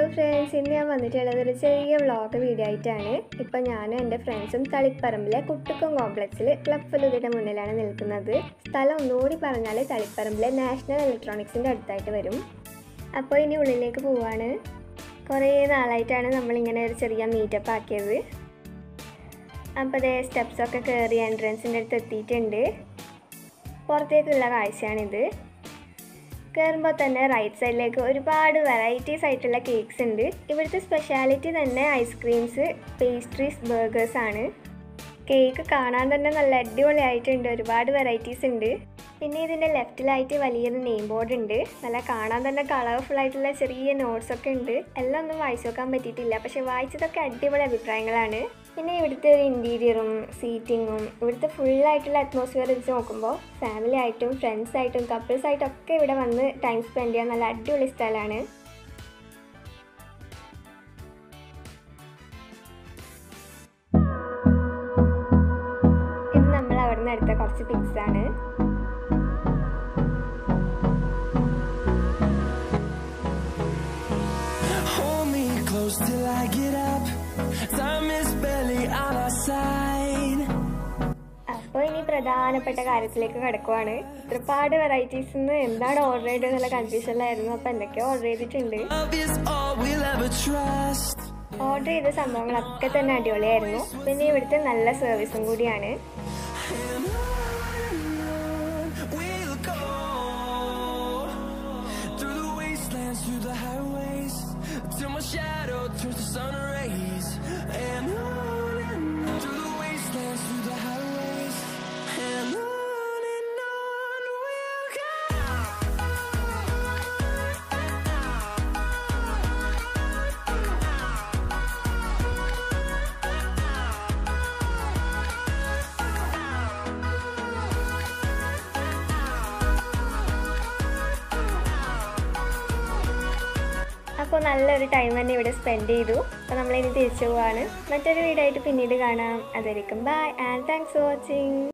Friends ഇന്ന് ഞാൻ വന്നിട്ടുള്ളത് ഒരു ചെറിയ വ്ളോഗ് വീഡിയോ ആയിട്ടാണ് ഇപ്പം ഞാനും എൻ്റെ ഫ്രണ്ട്സും തളിപ്പറമ്പിലെ കുട്ടുക്കം കോംപ്ലക്സിൽ ക്ലബ് ഫലുദിയുടെ മുന്നിലാണ് നിൽക്കുന്നത് സ്ഥലം ഒന്നുകൂടി പറഞ്ഞാൽ തളിപ്പറമ്പിലെ നാഷണൽ ഇലക്ട്രോണിക്സിൻ്റെ അടുത്തായിട്ട് വരും അപ്പോൾ ഇനി ഉള്ളിലേക്ക് പോവാണ് കുറേ നാളായിട്ടാണ് നമ്മളിങ്ങനെ ഒരു ചെറിയ മീറ്റപ്പ് ആക്കിയത് അപ്പോൾ അതേ സ്റ്റെപ്സൊക്കെ കയറി എൻട്രൻസിൻ്റെ അടുത്ത് എത്തിയിട്ടുണ്ട് പുറത്തേക്കുള്ള കാഴ്ചയാണിത് കയറുമ്പോൾ തന്നെ റൈറ്റ് സൈഡിലേക്ക് ഒരുപാട് വെറൈറ്റീസ് ആയിട്ടുള്ള കേക്ക്സ് ഉണ്ട് ഇവിടുത്തെ സ്പെഷ്യാലിറ്റി തന്നെ ഐസ്ക്രീംസ് പേസ്ട്രീസ് ബർഗേഴ്സ് ആണ് കേക്ക് കാണാൻ തന്നെ നല്ല അടിപൊളിയായിട്ടുണ്ട് ഒരുപാട് വെറൈറ്റീസ് ഉണ്ട് പിന്നെ ഇതിൻ്റെ ലെഫ്റ്റിലായിട്ട് വലിയൊരു നെയിം ബോർഡ് ഉണ്ട് നല്ല കാണാൻ തന്നെ കളർഫുൾ ആയിട്ടുള്ള ചെറിയ നോട്ട്സ് ഒക്കെ ഉണ്ട് എല്ലാം ഒന്നും വായിച്ചു നോക്കാൻ പറ്റിയിട്ടില്ല പക്ഷെ വായിച്ചതൊക്കെ അടിപൊളി അഭിപ്രായങ്ങളാണ് പിന്നെ ഇവിടുത്തെ ഒരു ഇൻറ്റീരിയറും സീറ്റിങ്ങും ഇവിടുത്തെ ഫുള്ളായിട്ടുള്ള അറ്റ്മോസ്ഫിയർ വെച്ച് നോക്കുമ്പോൾ ഫാമിലി ആയിട്ടും ഫ്രണ്ട്സ് ആയിട്ടും കപ്പിൾസ് ആയിട്ടും ഒക്കെ ഇവിടെ വന്ന് ടൈം സ്പെൻഡ് ചെയ്യാൻ നല്ല അടിപൊളി സ്ഥലമാണ് ഇത് നമ്മൾ അവിടെ നിന്ന് എടുത്ത കുറച്ച് പിക്സ് ആണ് Hold me close till I get up. Time is barely on our side. അപ്പോൾ ഇനി പ്രധാനപ്പെട്ട കാര്യത്തിലേക്ക് കിടക്കുവാണ് ഒരുപാട് വെറൈറ്റീസ് നിന്ന് എന്താണ് ഓർഡർ ചെയ്തത് എന്നുള്ള കൺഫ്യൂഷനിലായിരുന്നു അപ്പോൾ എന്തൊക്കെയോ ഓർഡർ ചെയ്തിട്ടുണ്ട് Love is all we'll ever trust. Order ചെയ്ത സംഭവങ്ങളൊക്കെ തന്നെ അടിപൊളിയായിരുന്നു പിന്നെ ഇവിടുത്തെ നല്ല സർവീസും കൂടിയാണ് And on we'll go. Through the wastelands, through the highways. Till my shadow turns to sun rays. And on and on. Through the wastelands, through the highways. And on and on we'll go. അപ്പോൾ നല്ലൊരു time തന്നെ ഇവിടെ spend ചെയ്തു അപ്പോൾ നമ്മളിനി തിരിച്ചു പോവാണ് മറ്റൊരു വീഡിയോ ആയിട്ട് പിന്നീട് കാണാം അതായിരിക്കും bye and thanks for watching